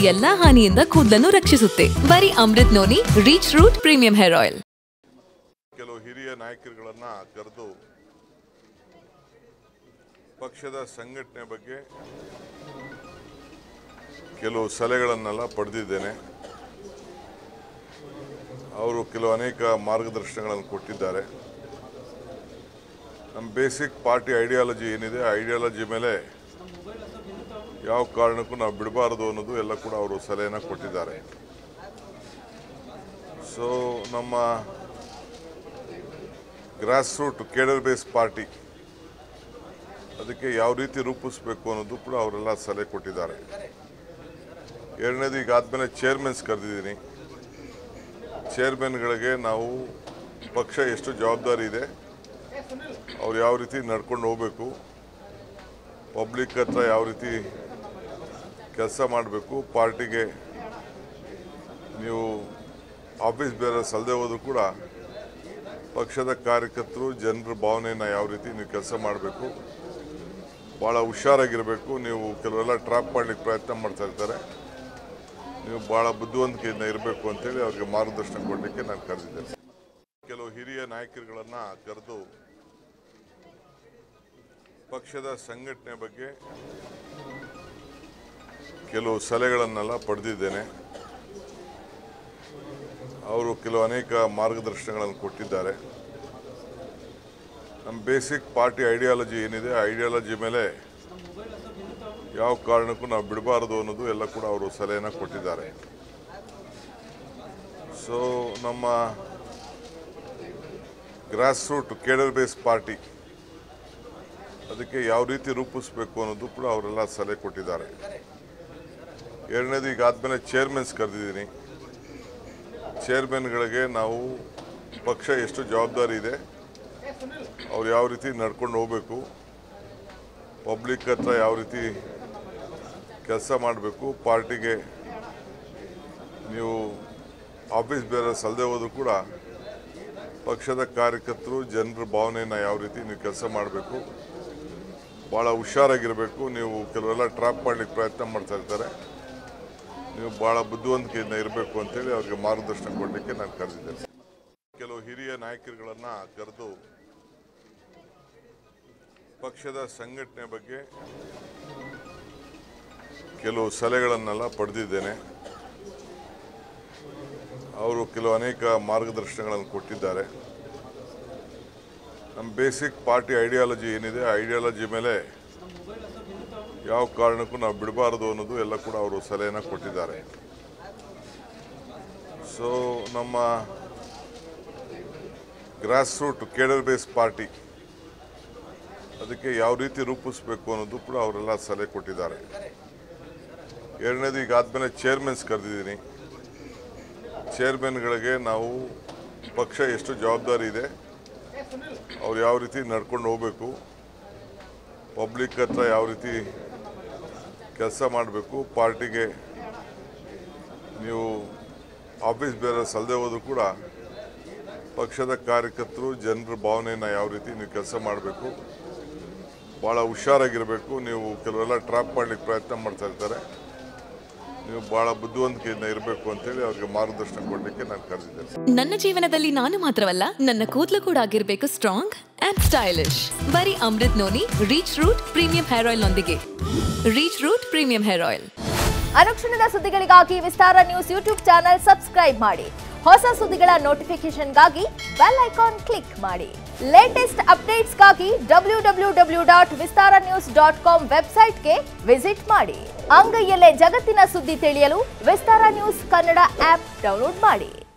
ಎಲ್ಲಾ ಹಾನಿಯಿಂದ ಕೂದಲನ್ನು ರಕ್ಷಿಸುತ್ತೆ ಬರೀ Amrit noni reach root premium hair oil ಕೆಲವು ಹಿರಿಯ ನಾಯಕರುಗಳನ್ನ ಕರೆದು ಪಕ್ಷದ ಸಂಘಟನೆ ಬಗ್ಗೆ ಕೆಲವು ಸಲಹೆಗಳನ್ನೆಲ್ಲ ಪಡೆದಿದ್ದೇನೆ ಅವರು ಕೆಲವು ಅನೇಕ ಮಾರ್ಗದರ್ಶನಗಳನ್ನು ಕೊಟ್ಟಿದ್ದಾರೆ ನಮ್ಮ ಬೇಸಿಕ್ ಪಾರ್ಟಿ ಐಡಿಯಾಲಜಿ ಏನಿದೆ ಆ ಐಡಿಯಾಲಜಿ ಮೇಲೆ ಯಾವ ಕಾರಣಕ್ಕೂ ನಾವು ಬಿಡಬಾರದು ಅನ್ನೋದು ಎಲ್ಲ ಕೂಡ ಅವರು ಸಲಹೆನ ಕೊಟ್ಟಿದ್ದಾರೆ ಸೊ ನಮ್ಮ grass root cadre base party ಅದಕ್ಕೆ ಯಾವ ರೀತಿ ರೂಪಿಸಬೇಕು ಅನ್ನೋದು ಕೂಡ ಅವರೆಲ್ಲ ಸಲಹೆ ಕೊಟ್ಟಿದ್ದಾರೆ ಎರಡನೇದು ಈಗ ಆದಮೇಲೆ ಚೇರ್ಮನ್ಸ್ ಕರೆದಿದ್ದೀನಿ ಚೇರ್ಮನ್ಗಳಿಗೆ ನಾವು ಪಕ್ಷ ಎಷ್ಟು ಜವಾಬ್ದಾರಿ ಇದೆ ಅವ್ರು ಯಾವ ರೀತಿ ನಡ್ಕೊಂಡು ಹೋಗಬೇಕು ಪಬ್ಲಿಕ್ ಹತ್ರ ಯಾವ ರೀತಿ ಕೆಲಸ ಮಾಡಬೇಕು ಪಾರ್ಟಿಗೆ ನೀವು ಆಫೀಸ್ ಬೇರೆ ಸಲ್ಲದೆ ಹೋದ್ರು ಕೂಡ ಪಕ್ಷದ ಕಾರ್ಯಕರ್ತರು ಜನರ ಭಾವನೆಯನ್ನು ಯಾವ ರೀತಿ ನೀವು ಕೆಲಸ ಮಾಡಬೇಕು ಭಾಳ ಹುಷಾರಾಗಿರಬೇಕು ನೀವು ಕೆಲವೆಲ್ಲ ಟ್ರ್ಯಾಪ್ ಮಾಡಲಿಕ್ಕೆ ಪ್ರಯತ್ನ ಮಾಡ್ತಾ ಇರ್ತಾರೆ ನೀವು ಭಾಳ ಬುದ್ಧಿವಂತಿಕೆಯಿಂದ ಇರಬೇಕು ಅಂತೇಳಿ ಅವ್ರಿಗೆ ಮಾರ್ಗದರ್ಶನ ಕೊಡಲಿಕ್ಕೆ ನಾನು ಕರೆದಿದ್ದೇನೆ ಕೆಲವು ಹಿರಿಯ ನಾಯಕರುಗಳನ್ನು ಕರೆದು ಪಕ್ಷದ ಸಂಘಟನೆ ಬಗ್ಗೆ ಕೆಲವು ಸಲಹೆಗಳನ್ನೆಲ್ಲ ಪಡೆದಿದ್ದೇನೆ ಅವರು ಕೆಲವು ಅನೇಕ ಮಾರ್ಗದರ್ಶನಗಳನ್ನು ಕೊಟ್ಟಿದ್ದಾರೆ ನಮ್ಮ ಬೇಸಿಕ್ ಪಾರ್ಟಿ ಐಡಿಯಾಲಜಿ ಏನಿದೆ ಆ ಐಡಿಯಾಲಜಿ ಮೇಲೆ ಯಾವ ಕಾರಣಕ್ಕೂ ನಾವು ಬಿಡಬಾರದು ಅನ್ನೋದು ಎಲ್ಲ ಕೂಡ ಅವರು ಸಲಹೆನ ಕೊಟ್ಟಿದ್ದಾರೆ ಸೊ ನಮ್ಮ grass root cadre base party ಅದಕ್ಕೆ ಯಾವ ರೀತಿ ರೂಪಿಸಬೇಕು ಅನ್ನೋದು ಕೂಡ ಅವರೆಲ್ಲ ಸಲಹೆ ಕೊಟ್ಟಿದ್ದಾರೆ ಎರಡನೇದು ಈಗ ಆದಮೇಲೆ ಚೇರ್ಮನ್ಸ್ ಕರೆದಿದ್ದೀನಿ ಚೇರ್ಮನ್ಗಳಿಗೆ ನಾವು ಪಕ್ಷ ಎಷ್ಟು ಜವಾಬ್ದಾರಿ ಇದೆ ಅವ್ರು ಯಾವ ರೀತಿ ನಡ್ಕೊಂಡು ಹೋಗಬೇಕು ಪಬ್ಲಿಕ್ ಹತ್ರ ಯಾವ ರೀತಿ ಕೆಲಸ ಮಾಡಬೇಕು ಪಾರ್ಟಿಗೆ ನೀವು ಆಫೀಸ್ ಬೇರೆ ಸಲ್ಲದೆ ಹೋದ್ರು ಕೂಡ ಪಕ್ಷದ ಕಾರ್ಯಕರ್ತರು ಜನರ ಭಾವನೆಯನ್ನು ಯಾವ ರೀತಿ ನೀವು ಕೆಲಸ ಮಾಡಬೇಕು ಭಾಳ ಹುಷಾರಾಗಿರಬೇಕು ನೀವು ಕೆಲವೆಲ್ಲ ಟ್ರ್ಯಾಪ್ ಮಾಡಲಿಕ್ಕೆ ಪ್ರಯತ್ನ ಮಾಡ್ತಾ ಇರ್ತಾರೆ ನೀವು ಭಾಳ ಬುದ್ಧಿವಂತಿಕೆಯಿಂದ ಇರಬೇಕು ಅಂತೇಳಿ ಅವ್ರಿಗೆ ಮಾರ್ಗದರ್ಶನ ಕೊಡಲಿಕ್ಕೆ ನಾನು ಕರೆದಿದ್ದೇನೆ ಕೆಲವು ಹಿರಿಯ ನಾಯಕರುಗಳನ್ನು ಕರೆದು ಪಕ್ಷದ ಸಂಘಟನೆ ಬಗ್ಗೆ ಕೆಲವು ಸಲಹೆಗಳನ್ನೆಲ್ಲ ಪಡೆದಿದ್ದೇನೆ ಅವರು ಕೆಲವು ಅನೇಕ ಮಾರ್ಗದರ್ಶನಗಳನ್ನು ಕೊಟ್ಟಿದ್ದಾರೆ ನಮ್ಮ ಬೇಸಿಕ್ ಪಾರ್ಟಿ ಐಡಿಯಾಲಜಿ ಏನಿದೆ ಆ ಐಡಿಯಾಲಜಿ ಮೇಲೆ ಯಾವ ಕಾರಣಕ್ಕೂ ನಾವು ಬಿಡಬಾರದು ಅನ್ನೋದು ಎಲ್ಲ ಕೂಡ ಅವರು ಸಲಹೆನ ಕೊಟ್ಟಿದ್ದಾರೆ ಸೊ ನಮ್ಮ grass root cadre base party ಅದಕ್ಕೆ ಯಾವ ರೀತಿ ರೂಪಿಸಬೇಕು ಅನ್ನೋದು ಕೂಡ ಅವರೆಲ್ಲ ಸಲಹೆ ಕೊಟ್ಟಿದ್ದಾರೆ ಎರಡನೇದು ಈಗ ಆದಮೇಲೆ ಚೇರ್ಮನ್ಸ್ ಕರೆದಿದ್ದೀನಿ ಚೇರ್ಮನ್ಗಳಿಗೆ ನಾವು ಪಕ್ಷ ಎಷ್ಟು ಜವಾಬ್ದಾರಿ ಇದೆ ಅವ್ರು ಯಾವ ರೀತಿ ನಡ್ಕೊಂಡು ಹೋಗಬೇಕು ಪಬ್ಲಿಕ್ ಹತ್ರ ಯಾವ ರೀತಿ ಕೆಲಸ ಮಾಡಬೇಕು ಪಾರ್ಟಿಗೆ ನೀವು ಆಫೀಸ್ ಬೇರೆ ಸಲ್ಲದೆ ಹೋದ್ರು ಕೂಡ ಪಕ್ಷದ ಕಾರ್ಯಕರ್ತರು ಜನರ ಭಾವನೆಯನ್ನು ಯಾವ ರೀತಿ ನೀವು ಕೆಲಸ ಮಾಡಬೇಕು ಭಾಳ ಹುಷಾರಾಗಿರಬೇಕು ನೀವು ಕೆಲವೆಲ್ಲ ಟ್ರ್ಯಾಪ್ ಮಾಡಲಿಕ್ಕೆ ಪ್ರಯತ್ನ ಮಾಡ್ತಾ ಇರ್ತಾರೆ ನೀವು ಭಾಳ ಬುದ್ಧಿವಂತಿಕೆಯಿಂದ ಇರಬೇಕು ಅಂತೇಳಿ ಅವ್ರಿಗೆ ಮಾರ್ಗದರ್ಶನ ಕೊಡಲಿಕ್ಕೆ ನಾನು ಕರೆದಿದ್ದೇನೆ ನನ್ನ ಜೀವನದಲ್ಲಿ ನಾನು ಮಾತ್ರವಲ್ಲ ನನ್ನ ಕೂದಲು ಕೂಡ ಆಗಿರ್ಬೇಕು ಸ್ಟ್ರಾಂಗ್ ಅಂಡ್ ಸ್ಟೈಲಿಶ್ ಬರೀ Amrit noni reach root premium hair oil ನೊಂದಿಗೆ reach root premium hair oil ಅನುಕ್ಷಣದ ಸುದ್ದಿಗಳಿಗಾಗಿ Vistara news YouTube channel subscribe ಮಾಡಿ ಹೊಸ ಸುದ್ದಿಗಳ ನೋಟಿಫಿಕೇಶನ್ಗಾಗಿ ಬೆಲ್ ಐಕಾನ್ ಕ್ಲಿಕ್ ಮಾಡಿ ಲೇಟೆಸ್ಟ್ ಅಪ್ಡೇಟ್ಸ್ಗಾಗಿ W W W dot Vistara news dot com ವೆಬ್ಸೈಟ್ಗೆ ವಿಸಿಟ್ ಮಾಡಿ ಅಂಗೈಯಲ್ಲೇ ಜಗತ್ತಿನ ಸುದ್ದಿ ತಿಳಿಯಲು Vistara news Kannada app download ಮಾಡಿ